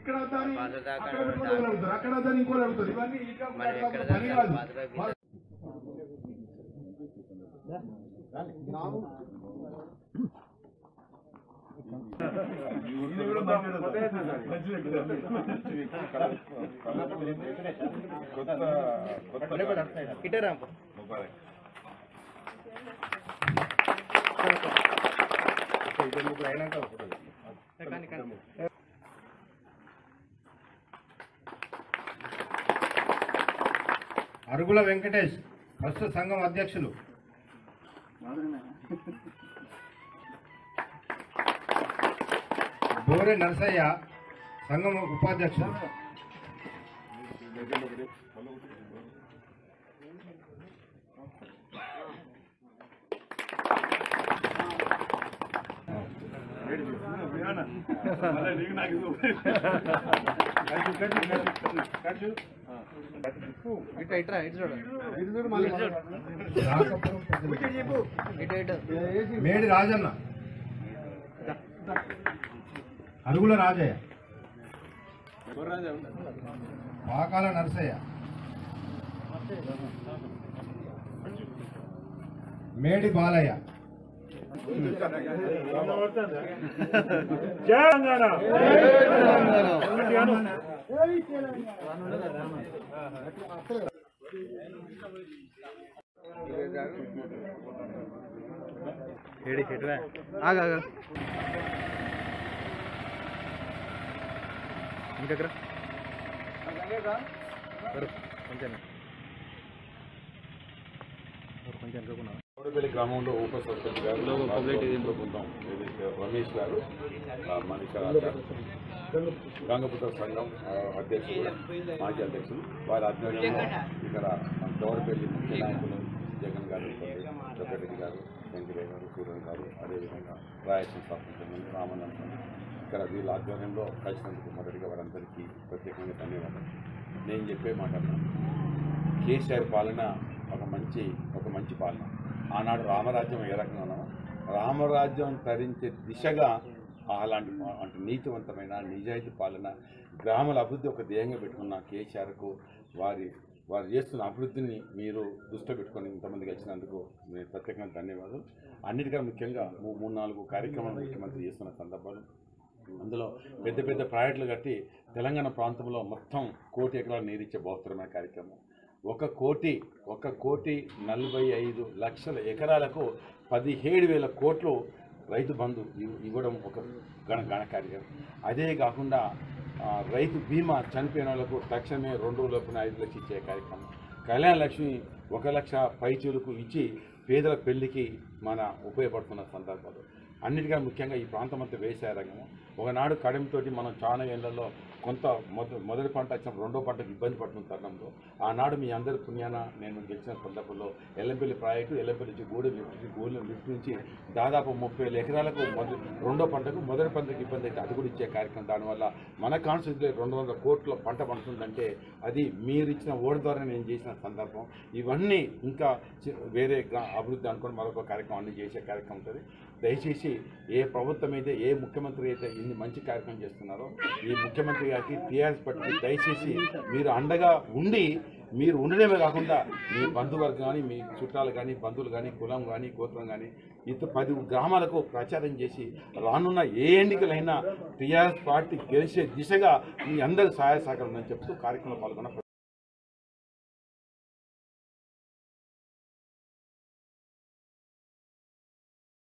ఇక్కడ వద్దని పాత దాకా అక్కడ పెట్టుకోవాలి అడుగుతారు అక్కడ వద్దని ఇంకోటి అడుగుతారు ఇవన్నీ ఈ కాపు మరి ఆ కాపు ఎక్కడ పని దాకా కాదు పాత దాకా వాళ్ళు- ఇటే రాంప అరుగుల వెంకటేష్ రాష్ట్ర సంఘం అధ్యక్షులు బోరె నరసయ్య సంఘం ఉపాధ్యక్షులు ఇటు ఇట్రా ఇటు చూడండి రాకపురం పెద్దలు. ఇటు ఇటు మేడి రాజన్న అరుగుల రాజయ్య పాకాల నరసయ్య మేడి బాలయ్య ఏడి ఇటురా ఆగా ఆగా ఇంకెక్కడ కొంచెం కొంచెం అనుకున్నా కోడపల్లి గ్రామంలో ఉప సర్పంచ్ గారు బృందం ఏదైతే రమేష్ గారు ఆ, మణికర్ గారు గంగపుత్ర సంఘం ఆ, అధ్యక్షులు మాజీ అధ్యక్షులు వారి ఆధ్వర్యంలో ఇక్కడ మన గౌరపల్లి ముఖ్య నాయకులు జగన్ గారు చొక్కరెడ్డి గారు వెంకయ్య గారు సూర్యన్ గారు అదేవిధంగా రాయలసీమ సర్పంచ్ రామనందన్ ఇక్కడ వీళ్ళ ఆధ్వర్యంలో కలిసినందుకు మొదటిగా వారందరికీ ప్రత్యేకంగా ధన్యవాదాలు నేను చెప్పే మాట కేసీఆర్ పాలన ఒక మంచి ఒక మంచి పాలన ఆనాడు రామరాజ్యం ఏ రకంగా ఉన్నామో రామరాజ్యం తరించే దిశగా అలాంటి పా- అంటే నీతివంతమైన నిజాయితీ పాలన గ్రామాల అభివృద్ధి ఒక ధ్యేయంగా పెట్టుకున్న కేసీఆర్కు వారి వారు చేస్తున్న అభివృద్ధిని మీరు దృష్టిలో పెట్టుకొని ఇంతమంది వచ్చినందుకు మీరు ప్రత్యేకంగా ధన్యవాదాలు అన్నిటికన్నా ముఖ్యంగా మూ- మూడు నాలుగు కార్యక్రమాలు ముఖ్యమంత్రి చేస్తున్న సందర్భాలు అందులో పెద్ద పెద్ద ప్రాజెక్టులు కట్టి తెలంగాణ ప్రాంతంలో మొత్తం కోటి ఎకరాలు నీరిచ్చే బహుత్తరమైన కార్యక్రమం ఒక కోటి ఒక కోటి నలభై ఐదు లక్షల ఎకరాలకు పదిహేడు వేల కోట్లు రైతు బంధు ఇవ్- ఇవ్వడం ఒక గణ గణ కార్యక్రమం అదే కాకుండా ఆ, రైతు బీమా చనిపోయిన వాళ్ళకు తక్షణమే రెండు రోజులపున ఐదు లక్షలు ఇచ్చే కార్యక్రమం కళ్యాణ లక్ష్మి ఒక లక్ష పైచీలకు ఇచ్చి పేదల పెళ్లికి మన ఉపయోగపడుతున్న సందర్భాలు అన్నిటికన్నా ముఖ్యంగా ఈ ప్రాంతం అంతా వ్యవసాయ రంగము ఒకనాడు కడమితోటి మనం చాలా ఏళ్లలో కొంత మొద మొదటి పంట వచ్చిన రెండో పంటకు ఇబ్బంది పడుతున్న తరుణంలో ఆనాడు మీ అందరి పుణ్యాన నేను గెలిచిన సందర్భంలో ఎల్లంపల్లి ప్రాజెక్టు ఎల్లంపల్లి నుంచి గూడెం లిఫ్ట్ నుంచి గూడెం లిఫ్ట్ నుంచి దాదాపు ముప్పై వేల ఎకరాలకు మొదటి రెండో పంటకు మొదటి పంటకు ఇబ్బంది అయితే అది కూడా ఇచ్చే కార్యక్రమం దానివల్ల మన కాన్స్టిట్యూన్సీలో రెండు వందల కోట్ల పంట పండుతుందంటే అది మీరు ఇచ్చిన ఓటు ద్వారా నేను చేసిన సందర్భం ఇవన్నీ ఇంకా చి- వేరే గ్రా- అభివృద్ధి అనుకుని మరొక కార్యక్రమం అన్ని చేసే కార్యక్రమం ఉంటుంది దయచేసి ఏ ప్రభుత్వం అయితే ఏ ముఖ్యమంత్రి అయితే ఇన్ని మంచి కార్యక్రమం చేస్తున్నారో ఈ ముఖ్యమంత్రి గారికి టీఆర్ఎస్ పట్టి దయచేసి మీరు అండగా ఉండి మీరు ఉండడమే కాకుండా మీ బంధువర్గం కానీ మీ చుట్టాలు కానీ బంధువులు కానీ కులం కానీ గోత్రం కానీ ఇతర పది గ్రామాలకు ప్రచారం చేసి రానున్న ఏ ఎన్నికలైనా టీఆర్ఎస్ పార్టీ గెలిచే దిశగా మీ అందరి సహాయ సహకారం ఉందని చెప్తూ కార్యక్రమంలో పాల్గొన్న